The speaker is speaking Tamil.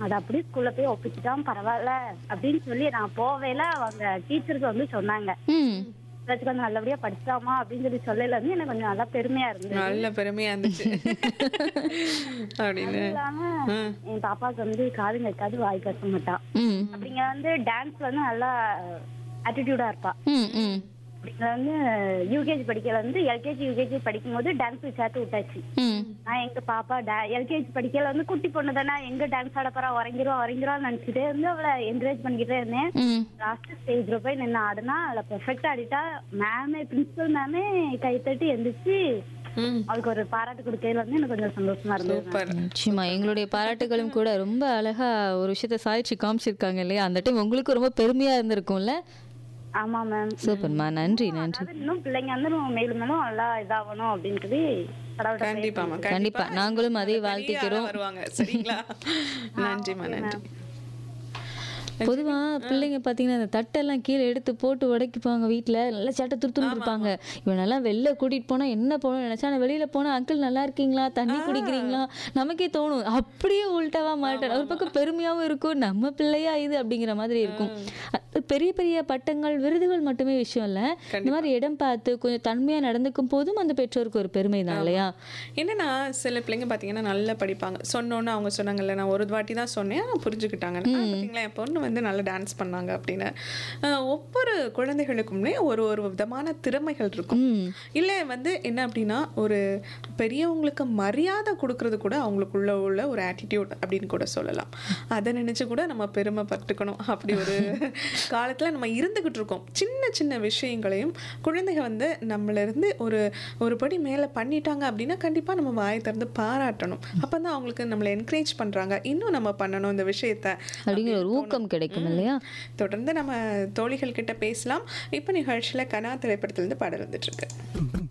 அதை அப்படியே ஸ்கூல்ல போய் ஒப்பிச்சுட்டான் பரவாயில்ல அப்படின்னு சொல்லி நான் போவேல அவங்க டீச்சர்ஸ் வந்து சொன்னாங்க ம் ஏதாச்சும் கொஞ்சம் நல்லபடியா படிச்சாமா அப்படின்னு சொல்லி சொல்லல இருந்து எனக்கு கொஞ்சம் நல்லா பெருமையா இருந்தது நல்ல பெருமையா இருந்துச்சு அப்படின்னு இல்லாம ம். என் பாப்பாவுக்கு வந்து காது கேட்காது வாய் பேச மாட்டான் ம் அப்படிங்க வந்து டான்ஸ் வந்து நல்லா ஆட்டிடியூடா இருப்பா ம் ம் அப்படிங்க வந்து யூகேஜி படிக்கல வந்து எல்கேஜி யூகேஜி படிக்கும்போது டான்ஸ் சேர்த்து விட்டாச்சு ம் நான் எங்க பாப்பா எல்கேஜி படிக்கல வந்து குட்டி பொண்ணு தானே எங்க டான்ஸ் ஆட போறா உறங்கிருவா உறங்கிருவான்னு நினைச்சிட்டே இருந்து அவளை என்கரேஜ் பண்ணிக்கிட்டே இருந்தேன் ம் லாஸ்ட் ஸ்டேஜ்ல போய் நின்று ஆடுனா அவளை பெர்ஃபெக்டா ஆடிட்டா மேமே பிரின்சிபல் மேமே கை தட்டி எந்திரிச்சு ம் அவளுக்கு ஒரு பாராட்டு கொடுக்கையில வந்து எனக்கு கொஞ்சம் சந்தோஷமா இருந்தது சூப்பர் நிச்சயமா எங்களுடைய பாராட்டுகளும் கூட ரொம்ப அழகா ஒரு விஷயத்த சாதிச்சு காமிச்சிருக்காங்க இல்லையா அந்த டைம் உங்களுக்கு ரொம்ப பெருமையா இருந்திருக்கும்ல ஆமா மேம் சூப்பர்மா நன்றி நன்றி அதாவது இன்னும் பிள்ளைங்க வந்து நம்ம மேலும் மேலும் நல்லா இதாகணும் அப்படின்னு சொல்லி கடவுள்கிட்ட கண்டிப்பாமா கண்டிப்பா நாங்களும் அதே பெரிய வாழ்த்திக்கிறோம் ஆளா வருவாங்க சரிங்களா நன்றிமா நன்றி பொதுவா பிள்ளைங்க பாத்தீங்கன்னா அந்த தட்டெல்லாம் கீழே எடுத்து போட்டு உடைக்குப்பாங்க வீட்ல நல்லா சட்டை துருத்துன்னு இருப்பாங்க இவனெல்லாம் வெளில கூட்டிட்டு போனா என்ன போகணும்னு நினைச்சா நான் வெளியில போனா அங்கிள் நல்லா இருக்கீங்களா தண்ணி குடிக்கிறீங்களா நமக்கே தோணும் அப்படியே உள்டாவா மாட்டேன் ஒரு பக்கம் பெருமையாவும் இருக்கும் நம்ம பிள்ளையா இது அப்படிங்கிற மாதிரி இருக்கும் அது பெரிய பெரிய பட்டங்கள் விருதுகள் மட்டுமே விஷயம் இல்ல இந்த மாதிரி இடம் பார்த்து கொஞ்சம் தன்மையா நடந்துக்கும் போதும் அந்த பெற்றோருக்கு ஒரு பெருமை தான் இல்லையா என்னன்னா சில பிள்ளைங்க பாத்தீங்கன்னா நல்லா படிப்பாங்க சொன்னோன்னு அவங்க சொன்னாங்கல்ல நான் ஒரு வாட்டி தான் சொன்னேன் ஆனா புரிஞ்சுக்கிட்டாங்க ஆ, பாத்தீங்களா என் பொண்ணு வந்து நல்லா டான்ஸ் பண்ணாங்க அப்படின்னு ஆஹ், ஒவ்வொரு குழந்தைகளுக்குமே ஒரு ஒரு விதமான திறமைகள் இருக்கும் ம் இல்ல வந்து என்ன அப்படின்னா ஒரு பெரியவங்களுக்கு மரியாதை கொடுக்கறது கூட அவங்களுக்குள்ள உள்ள ஒரு ஆட்டிடியூட் அப்படின்னு கூட சொல்லலாம் அதை நினைச்சு கூட நம்ம பெருமைப்பட்டுக்கணும் அப்படி ஒரு காலத்துல நம்ம இருந்துகிட்டு இருக்கோம் சின்ன சின்ன விஷயங்களையும் குழந்தைங்க வந்து நம்மள இருந்து ஒரு ஒரு படி மேல பண்ணிட்டாங்க அப்படின்னா கண்டிப்பா நம்ம வாயை திறந்து பாராட்டணும் அப்பதான் அவங்களுக்கு நம்மளை என்கரேஜ் பண்றாங்க இன்னும் நம்ம பண்ணணும் இந்த விஷயத்த அப்படிங்கிற ஒரு ஊக்கம் கிடைக்கும் இல்லையா தொடர்ந்து நம்ம தோழிகள் கிட்ட பேசலாம் இப்ப நிகழ்ச்சியில கனா திரைப்படத்துல இருந்து பாடல் வந்துட்டு இருக்கு